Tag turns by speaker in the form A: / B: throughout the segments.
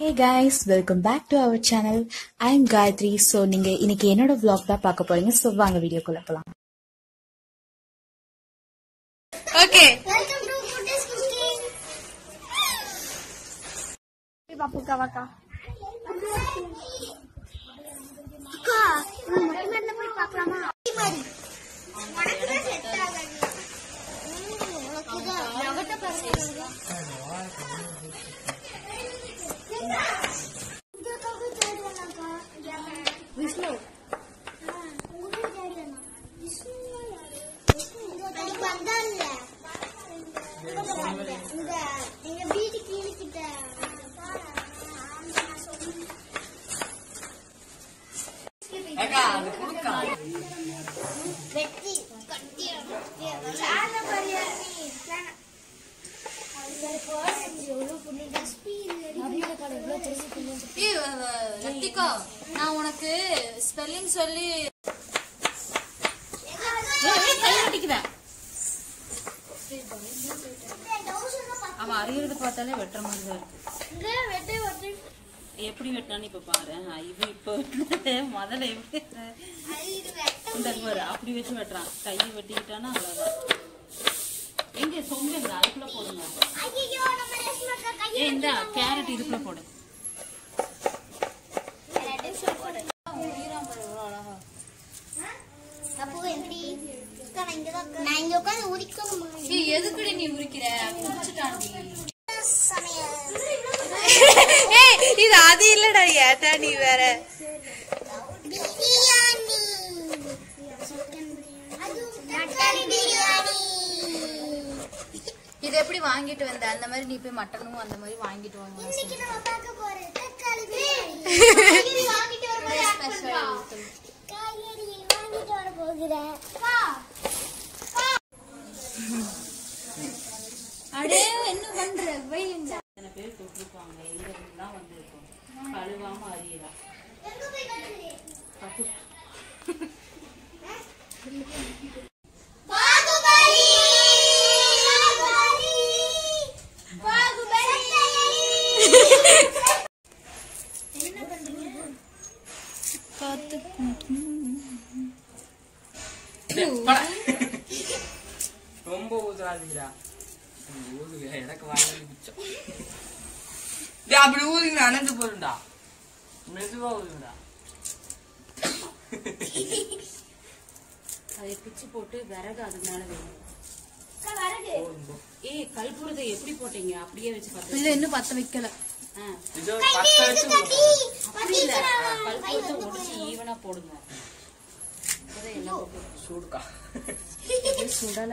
A: Hey guys welcome back to our channel I am Gayathri so நீங்க இன்னைக்கு என்னோட vlog தான் பார்க்க போறீங்க ஸோ வாங்க வீடியோக்குள்ள போலாம்
B: okay
C: Welcome to Buddhist Cooking.
B: பாப்புக்கா வாக்கா
C: அக்கா, நம்ம மொட்டை மாடில போய் பார்க்கலாமா? மாதிரி. உனக்கு தான் set ஆகாது. ம், உனக்கு தான். நகட்ட பாருங்க. இந்த அக்காவுக்கு தேடி வந்தாக்கா. விஷ்ணு ஆ, உங்களுக்கு தேடி வந்தான். விஷ்ணுவா யாரு? விஷ்ணு இந்த அன்னைக்கு வந்தான்ல. இந்த எங்க வீட்டு கீழே கிட்ட வெட்டி கட்டி சாத பாரியா
B: லத்திகா நான் உனக்கு ஸ்பெல்லிங் சொல்லி கை வெட்டிக்குவேன் அவன் அறியறது பார்த்தாலே வெட்டுற மாதிரி தான் இருக்கு எப்படி வெட்டான்னு இப்ப பாரு ஆ, இது இப்ப வெட்டுனது முதல்ல எப்படி இந்த பாரு அப்படி வச்சு வெட்டுறான் கையை வெட்டிக்கிட்டானா அவ்வளவுதான் எங்க சொங்குங்க அதுக்குள்ள போடுங்க ஏ இந்த கேரட் இதுக்குள்ள போடு
C: நான் இங்க உட்காந்து உரிக்கணும்
B: எதுக்குடி நீ உரிக்கிற குடிச்சுட்டாண்டி
D: இது அது இல்லடா ஏட்டா நீ வேற
C: பிரியாணி மட்டன் பிரியாணி
B: இது எப்படி வாங்கிட்டு வந்த அந்த மாதிரி நீ போய் மட்டனும் அந்த மாதிரி வாங்கிட்டு வாங்க
C: இன்னைக்கு நம்ம பார்க்க போறது தக்காளி பிரியாணி வாங்கிட்டு வர போறேன் காய்கறி வாங்கிட்டு வர போகிறேன் வா
B: அடே என்ன பண்ற வைங்க எத்தனை பேர் தொட்டிருப்பாங்க எங்க இருந்துலாம் வந்திருக்கோம் கழுவாம அறியலாம்
C: எங்க போய் கட்டுறீங்க பாகுபலி பாகுபலி என்ன பண்றீங்க
E: ரொம்ப ஊதுறாதீங்கடா ஊதுங்க எனக்கு வாங்கி மிச்சம் டேய், அப்படி ஊதுங்க அனந்து போயிருண்டா மெதுவா ஊதுங்கடா
B: அதை பிச்சு போட்டு விறகு அது மேல வேணும்
C: வரது
B: ஏய் கல்புரதை எப்படி போட்டீங்க அப்படியே வச்சு பத்த இல்ல இன்னும் பத்த வைக்கல
E: இது ஒரு பத்து வருஷம்
C: கட்டி
B: அப்படி இல்ல கல்புரத்தை உடச்சு ஈவனா போடுங்க அப்பதான் எல்லாம் போட்டு
E: சூடுக்கா
B: சுடல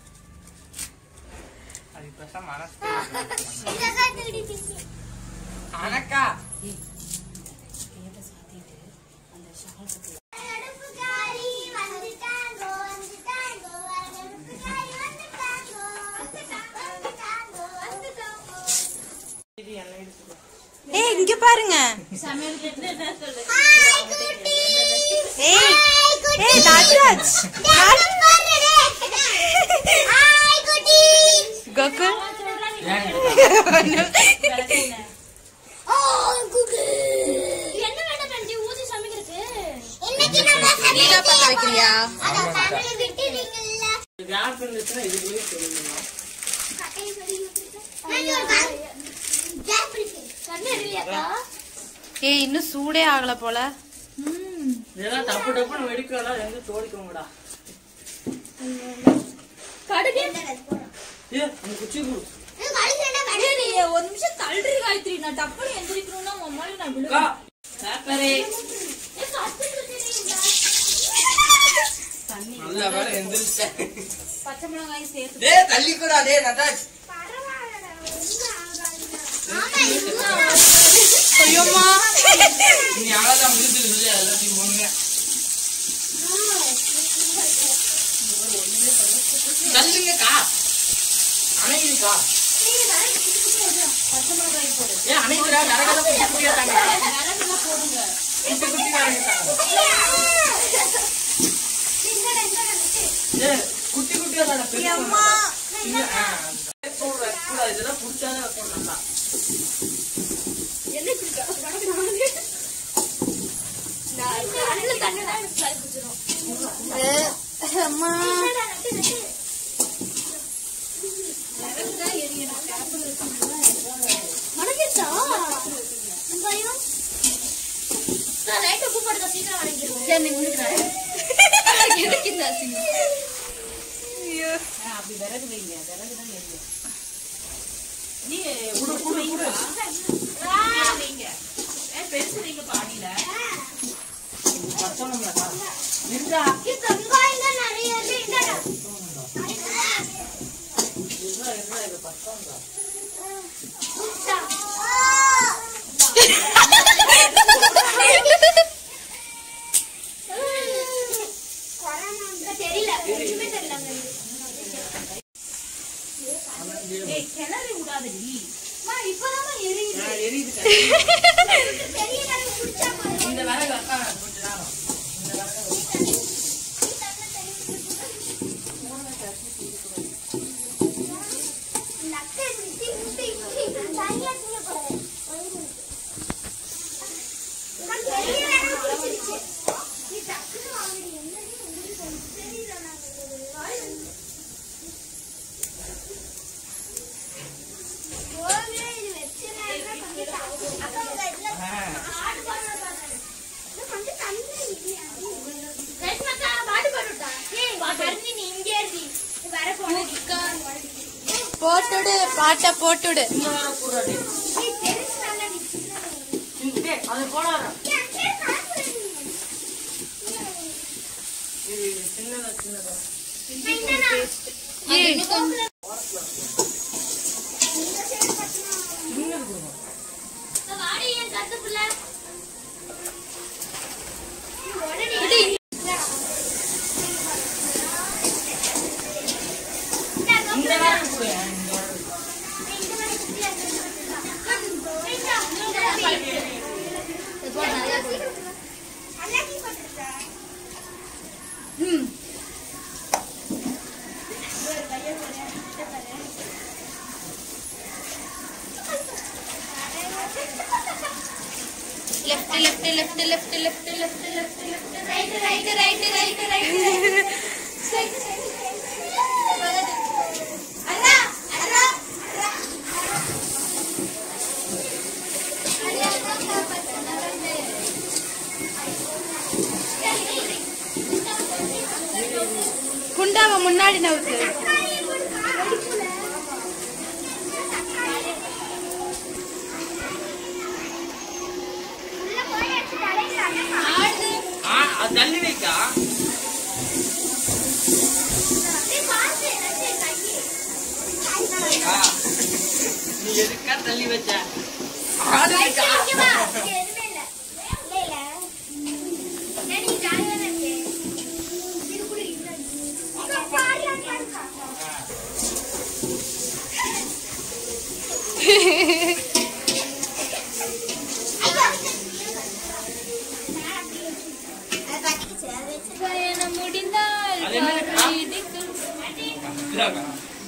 E: அது பேசாம மனசு
C: இதெல்லாம் திருடிட்டீங்க
E: அனக்கா
B: கையில சாத்திட்டு அந்த ஷால்
C: அடுப்புக்காரி வந்துட்டாங்கோ வந்துட்டாங்கோ அடுப்புக்காரி வந்துட்டாங்கோ வந்துட்டாங்கோ வந்துட்டாங்கோ
E: இது என்ன எடுத்துக்கோ
D: ஏய் இங்க பாருங்க
C: ஹாய் குட்டி
D: ஏய்
C: ஹாய் குட்டி
D: ஏய் நாட்ராஜ்
C: ஹாய் குட்டி
D: கோகுல்
E: ஏன் எடுத்தா?
C: ஹாய் குட்டி என்ன வேணும் பண்டி ஊதி சமைக்கிறதுக்கு இன்னைக்கு நம்ம
B: நீலா பத்த வைக்கிறியா
C: அத ஃபேமிலி விட்டுறீங்கல்ல
E: கேப் இருந்துச்சுன்னா இதுக்குள்ளே சொல்லுங்க
C: கட்டை சொல்லி விட்டுருக்கேன் கேப் இருக்கு கண்ணு இல்லையாக்கா
D: ஏய் இன்னும் சூடே ஆகல போல
E: இதெல்லாம் டப்பு டப்புன்னு வெடிக்கலாம் எங்க தோடிக்கோங்கடா
C: கடுகு
E: ஏ அந்த குச்சி கொடு
B: ஒரு நிமிஷம் தள்ளுறி காயத்ரி நான் டப்புனு எந்திரிக்கணும்னா மம்மாடி நான் விழு
E: அக்கா, பேப்பரே
B: தண்ணி
E: நல்ல வேலை எந்திரிச்சேன்
B: பச்சை மிளகாய் சேர்த்து
E: டேய் தள்ளிக்கூடா டேய் நட்டாச்
D: ஐயோமா
E: நீ அவ்வளவுதான் முடிஞ்சது சொல்லி எல்லாத்தையும் போனுங்க தள்ளுங்கக்கா அணைக்குதுக்கா
B: பச்சை மிளகாய் போடு
E: ஏ அணைக்குடா நரகதான் குட்டி குட்டியா தாங்க
B: மிளகுல போடுங்க
E: குட்டி குட்டியா தாங்க ஏ குட்டி குட்டியா தாங்க பெரிய இல்ல, ஆ, சொல்றேன் கூட இதெல்லாம் புடிச்சாதான் வைக்கணும் நல்லா
C: என்ன இப்படி
D: அம்மா
C: மணக்கிச்சா பயம் நான் லைட் உப்பு போடுறத சீக்கிரம் வணங்கிடுவோம் சரி நீ முடிக்கிறேன் எனக்கு இந்த அசிங்கம்
D: ஐயோ
B: ஆ, அப்படி விறகு வைங்க விறகு தான் எரியும் நீ குடு குடு குடு வைங்க ஏ, பெருசு வைங்க பாடியில
E: பத்தணும்லக்கா
B: நின்றா
C: வெங்காயம் தான் நிறைய இருக்கு இந்தாடா.
E: இதுதான் இதுதான் இது பத்தம் தான்
C: உப்டா. கொரோனா தெரியல ஒண்ணுமே தெரியல
B: ஏய் கிணறு விடாதடி
C: அம்மா, இப்பதாம்மா எரியுது.
E: நான் எரியுது
C: பெரிய கரண்டி குடிச்சா போதும்.
E: இந்த விறகு அக்கா கொஞ்ச நேரம் இந்த விறகு
C: இந்த அக்கா இப்படி இப்படி இப்படி இப்படி தனியா திங்கக்கூடாது. நான் பெரிய கரண்டி குடிச்சிருச்சு. நீ டக்குனு வாங்குடி. என்னடி உங்களுக்கு கொஞ்சம் தெரியல நான் வாய் வந்து- போவே, இது வச்சிருந்தா கொஞ்சம் தா- அக்கா, உங்க இதுல பாட்டு பாடுறத பார்த்தேன். இது கொஞ்சம் தண்ணி இல்லையா? ரேஷ்மாக்கா, பாட்டு பாடுட்டா. ஏய், கருணி, நீ இங்கே இருடி. நீ வர போனடி.
D: போட்டுடு பாட்டை போட்டுடு
E: இந்த வேற கூடாது
C: ஏய், தெரிஞ்சு நல்லா நீ சின்னது.
E: டேய் அது போடாத
C: ஏய், அக்கா, காசு வேணும்.
E: இது சின்னதா சின்னதா
C: என்னண்ணா?
D: ஏய்,
C: இந்த சைடு கட்டணும். இந்த வாடி என் கத்து புள்ள. நீ உடனே இந்தா,
E: இந்த
C: கப்புல
E: வேற கூட இந்த வேற
C: இந்த மாதிரி குட்டியா இருக்கு. இந்தா, இந்தா. அல்லாக்கி போட்டுருக்கா?
D: Left left left left left left left left
C: right right right right right right அண்ணா அண்ணா
D: குண்டாவை முன்னாடி நவுத்து
E: ஆ அது தள்ளி வைக்கா ஆ. நீ எதுக்கா தள்ளி வச்ச ஆடு வைக்கா
D: பயணம் முடிந்தால்
E: அது என்னது?
D: பார்வை இடிக்கும்.
E: இதாக்கா.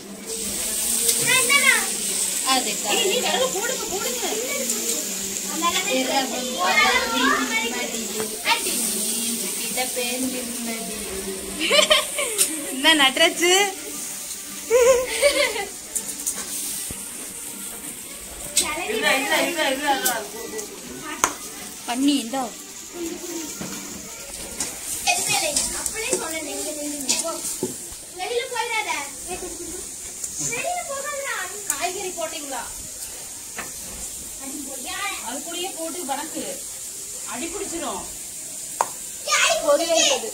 D: அது
B: ஏய், நீ விறகு போடுங்க போடுங்க
D: இரவும் பகலும் மடியில் கிடப்பேன் நிம்மதியில். என்ன நட்ராஜு
E: இல்ல இல்ல இல்ல இல்ல இல்ல
D: பண்ணி இந்தோ
C: அப்படியே சொன்னேன் வெளியில போயிடாத வெளியில போகாதடா
B: காய்கறி போட்டீங்களா அது கூடயே போட்டு வணக்கு அடி பிடிச்சிரும்
C: பொரியல்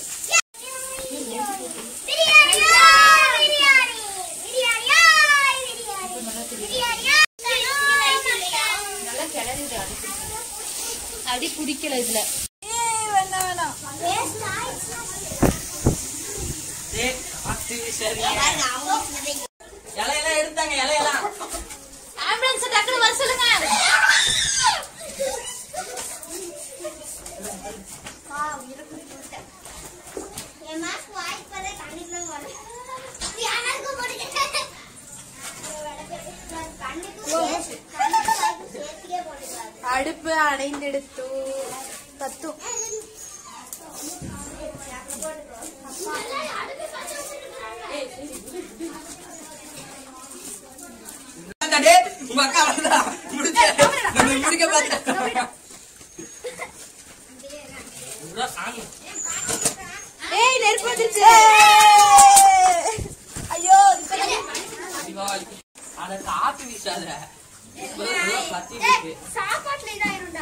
B: நல்லா கிளறிடு அடி
D: அடி பிடிக்கல இதுல
E: டேய் காத்து சரிங்க இலையெல்லாம் எடுத்தாங்க இலையெல்லாம்
C: ஆம்புலன்ஸ் டக்குனு வர சொல்லுங்க என் மாஸ்க் வாய்க்கு வர கண்ணுக்குள்ள வர யாருக்கு போட்டுக்கிட்டேன் கண்ணுக்கு கண்ணுக்கு வாய்க்கு சேர்த்துக்கே போட்டுக்காது
D: அடுப்பு அணைந்தெடுத்து பத்தும்
C: அடுப்பு
E: டே உங்க அக்கா வரதா முடிச்ச நம்ம முடிக்க பார்த்தேன் சாமி
D: ஏய் நெருப்பு வந்துருச்சு
A: ஐயோ
E: தீபாவளி அத காப்பி வீசாத இப்பதான் பத்தி இருக்கு
C: சாப்பாட்டுல இதாயிரும்டா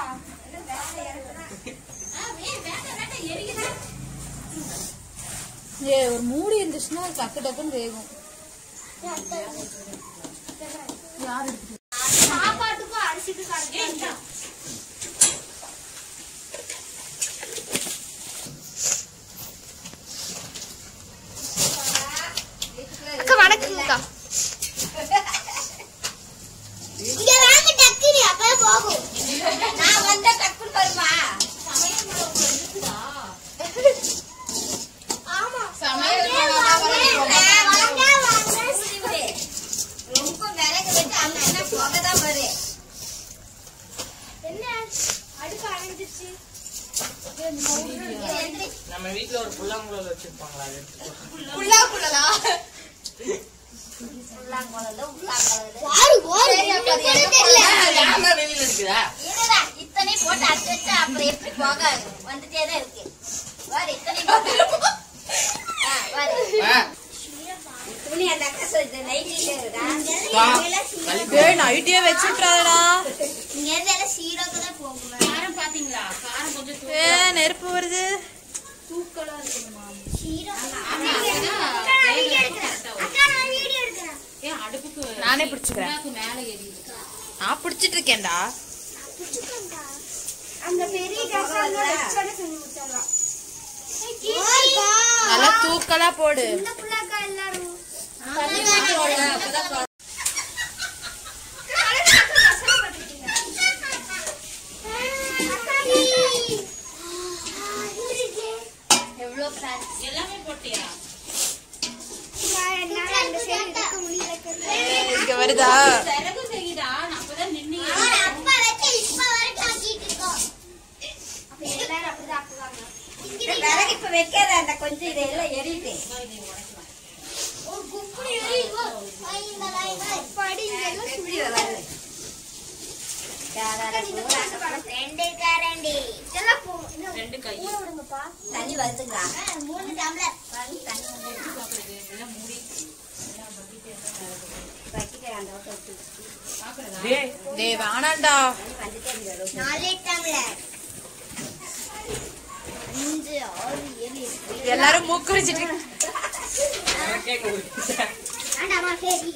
A: ஏ ஒரு மூடி இருந்துச்சுன்னா டக்கு டக்குன்னு வேகும்
C: சாப்பாட்டுக்கும் அரிசிக்கும் கரெக்டா அக்கா வணக்கம்க்கா இங்க வாங்க டக்குனு அப்பதான் போகும் நான் வந்தா டக்குனு வருமா ஆமா ரொம்ப விறகு வச்சு அங்க என்ன புகைதான் வரு என்ன அடுப்பு அணைஞ்சிருச்சு
E: நம்ம வீட்ல ஒரு புல்லாங்குழல் வச்சிருப்பாங்களா அது எடுத்துக்கோ.
D: புள்ளா புள்ளலா
E: ஏன்டா வெளியில இருக்குதா
C: இத்தனை போட்டு அடிச்சு வச்சா அப்புறம் எப்படி போகாது வந்துட்டே தான் இருக்கு வாரு இத்தனை போட்டு ஆ, வாரு.
E: ஆ,
C: துணி அந்த அக்கா சொல்லுது நைட்டில இருக்கா
E: வா.
D: ஏய் நைட்டே வச்சு விட்டுறாதடா
C: இங்க இருந்து எல்லாம் சீரோக்கு தான் போகுவேன்
B: காரம் பாத்தீங்களா காரம் கொஞ்சம் தூ-
D: ஏ நெருப்பு வருது
B: ஏன் அடுப்புக்கு
D: நானே பிடிச்சுக்கிறேன்.
B: புண்ணாக்கு மேல எரியுது
D: நான் பிடிச்சிட்டு இருக்கேன்டா
C: அந்த பெரிய கசால வச்சோட செஞ்சு முட்டலாம்
D: நல்லா தூக்கலா போடு
C: இந்த புள்ளாக்கா எல்லாரும் எவ்வளவு பிரான்ஸ்
B: எல்லாமே போட்டியா
C: என்னால அந்த சைடு இருக்க முடியல
D: இங்க வருதா
B: விறகு செய்யுடா நான் அப்பதான் நின்னு
C: அவன் அப்பா வச்சு இப்ப வரைக்கும் ஆக்கிட்டு இருக்கோம் அப்ப எல்லாரும் அப்படிதான் ஆக்குவாங்க
F: விறகு இப்ப வைக்காத அந்த கொஞ்சம் இதெல்லாம் எரியுது
C: ஒரு குப்பை எரியுதோ படி இதெல்லாம் சுடி ரெண்டு காரண்டி இதெல்லாம் போ இன்னும்
B: ரெண்டு கை
C: ஊற விடுங்கப்பா
F: தண்ணி வருதுங்களா
C: ஆ, மூணு டம்ளர்
F: தண்ணி தண்ணி வந்து பக்கிட்டு அந்த பக்கம் வச்சு.
E: டேய்,
D: டேய் வேணாண்டா
F: வந்துட்டே இருந்தது
C: நாலு டம்ளர் அஞ்சு ஆறு ஏழு எட்டு
D: எல்லாரும் மூக்கு வச்சுட்டு
E: எனக்கே குடிச்ச.
C: வேண்டாமா சரி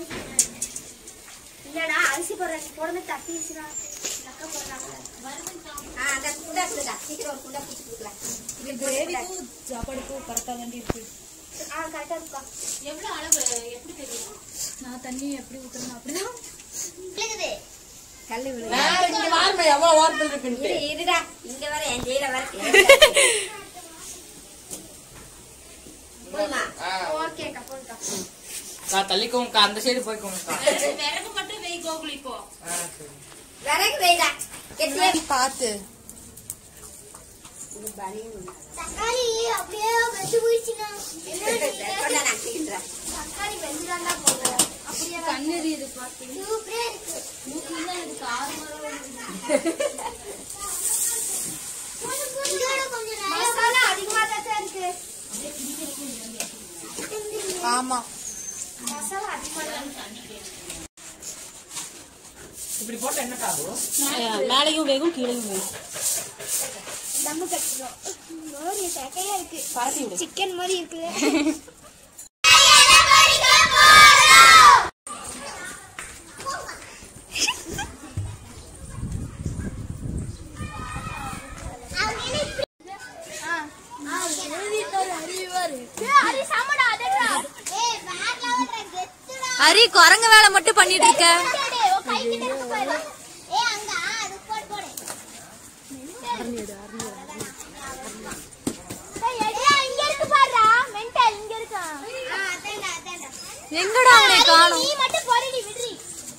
C: இல்லடா அரிசி போடுற போடுறது தப்பி வச்சுடா அக்கா போடுறாங்க
F: ஆ, அந்த குண்டா இருக்குதா சீக்கிரம் ஒரு குண்டா பிடிச்சி கொடுக்கலாம்
A: சாப்பாடுக்கும் கரெக்டா வேண்டி இருக்கு
C: ஆ கரெக்டா இருக்கா
B: எவ்வளவு அளவு எப்படி தெரியும்
A: நான் தண்ணி எப்படி ஊத்துறேன் அப்படிதான்
C: இருக்குது
F: கல்லு விழு
E: வேற இங்க பாருங்க எவ்வளவு ஓரத்துல இருக்குன்ட்டு
F: இரு இருடா இங்க வர என் ஜெயில வர போதுமா
E: ஆ,
C: ஓகேக்கா போதுக்கா
E: அக்கா, தள்ளிக்கோங்கக்கா அந்த சைடு போய்க்கோங்கக்கா
B: விறகு மட்டும் வெய் கோகுல் இப்போ
E: ஆ, சரி.
F: விறகு வைடா கெட்டியா
D: பார்த்து
F: இது பனியன்
C: தக்காளி அப்படியே வெந்து போயிடுச்சுங்க என்ன
F: கொண்டா நான் தீண்டுறேன்
C: தக்காளி வெந்துடாண்டா போகும் அப்படியே
B: கண்ணெறி இது பாத்தீங்க
C: சூப்பரா இருக்கு இதோட கொஞ்சம் மசாலா அதிகமா தான் இருக்கு
D: ஆமா
C: மசாலா அதிகமா தான்
E: இப்படி போட்டா என்ன ஆகும்
B: மேலையும் வேகும் கீழையும் வேகும்
C: தம்மு கட்டுறோம் ஒரு சக்கையா இருக்கு
B: பரப்பி விடு
C: சிக்கன் மாதிரி இருக்குது
D: ஹரி குரங்கு வேலை மட்டும் பண்ணிட்டு இருக்க எங்கடா அவனை காணும்
C: நீ மட்டும் போறடி விடுறி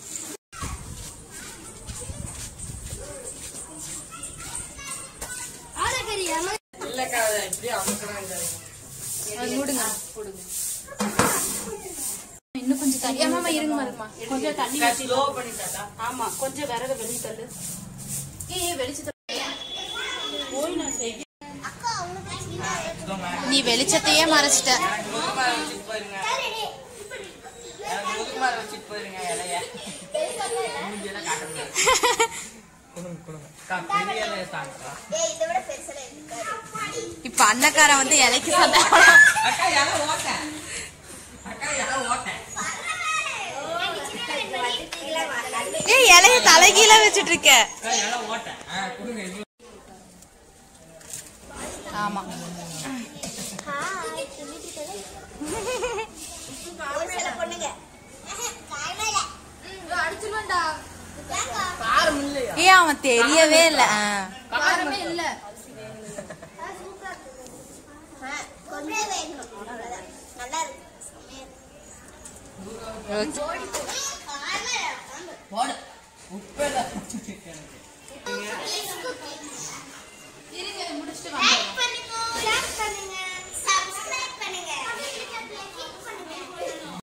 C: ஆலக்கறியா
E: இல்லக்கா அதை இப்படியே அமுக்கணும்
A: மூடுங்க போடுங்க இன்னும் கொஞ்சம் தண்ணி ஆமாமா இருங்க
B: பத்திரமா இருக்குமா கொஞ்சம் தண்ணி ஊத்தி
E: ஸ்லோ பண்ணி தாத்தா
B: ஆமா கொஞ்சம் விறகு வெளிச்சு தள்ளு ஏய் வெளிச்சு போய் நான் செய்ய
C: அக்கா உனக்கு சின்ன
D: நீ வெளிச்சத்தையே மறைச்சிட்ட
E: எனக்கு முதுகுமார வச்சுட்டு போயிருங்க எனக்கு முதுகுமார வச்சுட்டு போயிருங்க இலைய மூஞ்சியெல்லாம் காட்ட முடியாது கொடுங்க கொடுங்க அக்கா, பெரிய இலைய தாங்கக்கா
C: ஏய் இதை விட பெருசெல்லாம் இருக்காது
D: இப்ப அண்ணக்காரன் வந்து இலைக்கு சண்டை
E: அக்கா இலை ஓட்ட அக்கா இலை ஓட்ட
D: ஏய் இலைய தலைகீழ வச்சிட்டு இருக்க
E: அக்கா இலை ஓட்ட ஆ கொடுங்க இது
D: ஆமா
C: ஒரு சில பொண்ணுங்க காயமேல அடிச்சுடுவேன்டா
D: ஏய் அவன் தெரியவே இல்ல ஆ.
B: காரமே இல்ல
C: கொஞ்சம் வேகணும் அவ்வளவுதான் நல்லா இருக்கு செம்மையா இருக்கு.
D: ஓகே.
C: காயமேல
E: போடு உப்பே தான்
C: இதுக்கு